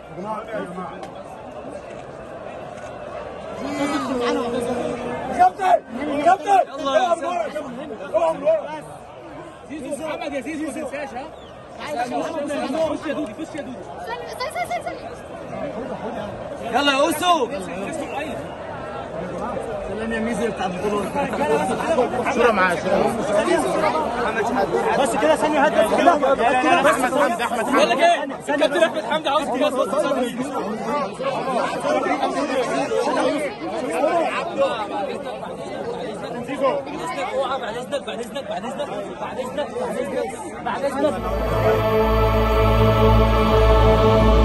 كابتن كابتن اوعى من ورا اوعى من ورا زيزو محمد يا زيزو ما تنساش ها خش يا دودي خش يا دودي استنى استنى استنى استنى يلا يا اوسو صورة معاه بس كده ثانيه هدف كده احمد حمدي احمد حمدي بقول لك ايه كابتن احمد حمدي عاوز كده بص بعد اذنك بعد اذنك بعد اذنك بعد اذنك بعد اذنك بعد اذنك